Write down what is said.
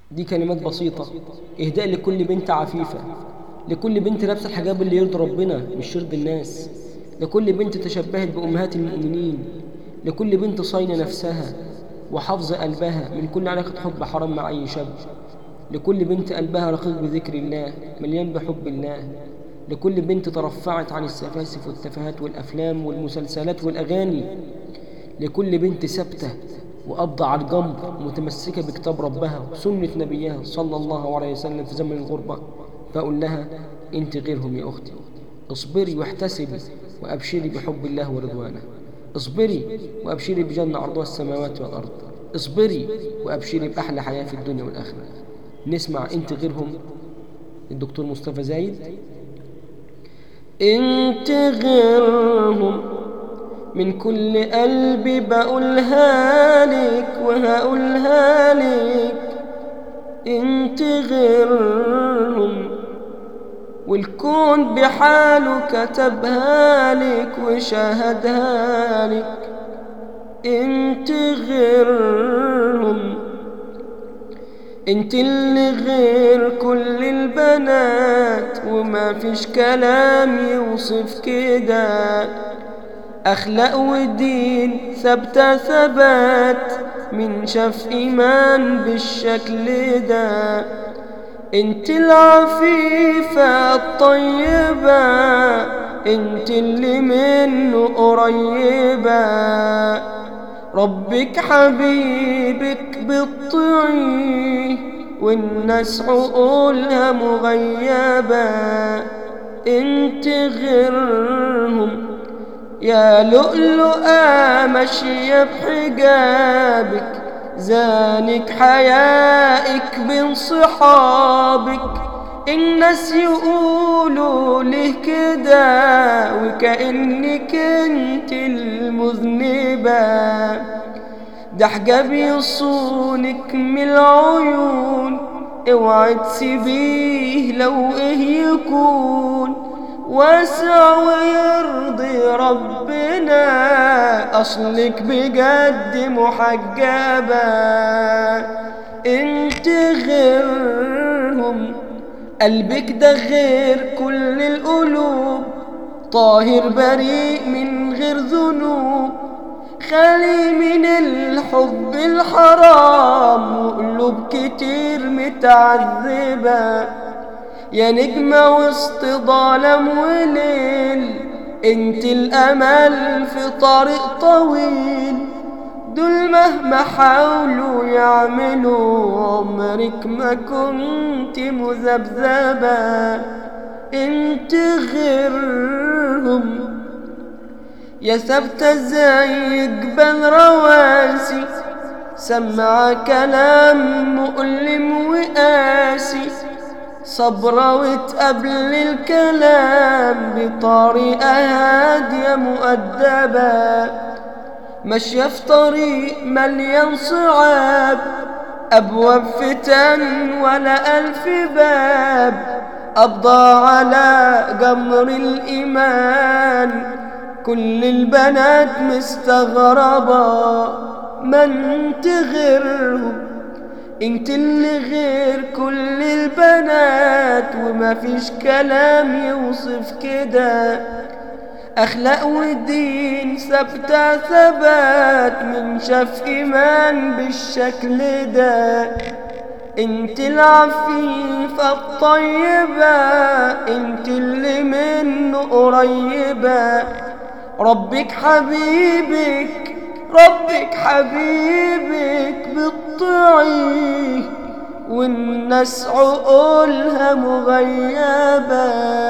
دي كلمات بسيطة إهداء لكل بنت عفيفة لكل بنت لابسة الحجاب اللي يرضي ربنا مش يرضي الناس لكل بنت تشبهت بأمهات المؤمنين لكل بنت صاينة نفسها وحافظة قلبها من كل علاقة حب حرام مع أي شاب لكل بنت قلبها رقيق بذكر الله مليان بحب الله لكل بنت ترفعت عن السفاسف والتفاهات والأفلام والمسلسلات والأغاني لكل بنت ثابتة وقبضة على الجنب متمسكة بكتاب ربها وسنة نبيها صلى الله عليه وسلم في زمن الغربة فأقول لها أنت غيرهم يا أختي اصبري واحتسبي وأبشري بحب الله ورضوانه اصبري وأبشري بجنة عرضها السماوات والأرض اصبري وأبشري بأحلى حياة في الدنيا والآخرة نسمع أنت غيرهم الدكتور مصطفى زايد انت غيرهم من كل قلبي بقولها لك وهقولها لك انت غيرهم والكون بحاله كتبها لك وشاهدها لك انت غيرهم انت اللي غير كل البنات وما فيش كلام يوصف كده اخلاق ودين ثابتة ثبات من شاف ايمان بالشكل ده انت العفيفة الطيبة انت اللي منه قريبة ربك حبيبك بالطعي والناس عقولها مغيبة انت غيرهم يا لؤلؤة ماشية بحجابك زانك حيائك بين صحابك الناس يقولوا له كده وكأنك انت المذنبة ده حجاب يصونك من العيون اوعي تسيبيه لو ايه يكون واسع ويرضي ربنا اصلك بجد محجبة انت غيرهم قلبك ده غير كل القلوب طاهر بريء من غير ذنوب خالي من الحب الحرام وقلوب كتير متعذبة يا نجمة وسط ظلم وليل انت الامل في طريق طويل دول مهما حاولوا يعملوا عمرك ما كنت مذبذبة انت غيرهم يا ثابتة زي جبال رواسي سمع كلام مؤلم وقاسي صبرة وتقبل الكلام بطريقة هادية مؤدبة ماشية في طريق مليان صعاب أبواب فتن ولا ألف باب أبضى على جمر الإيمان كل البنات مستغربة من تغيرهم انت اللي غير كل البنات وما فيش كلام يوصف كده اخلاق ودين ثابتة ثبات من شاف ايمان بالشكل ده انت العفيفة الطيبة انت اللي منه قريبة ربك حبيبك ربك حبيبك بالطعي والناس عقولها مغيبه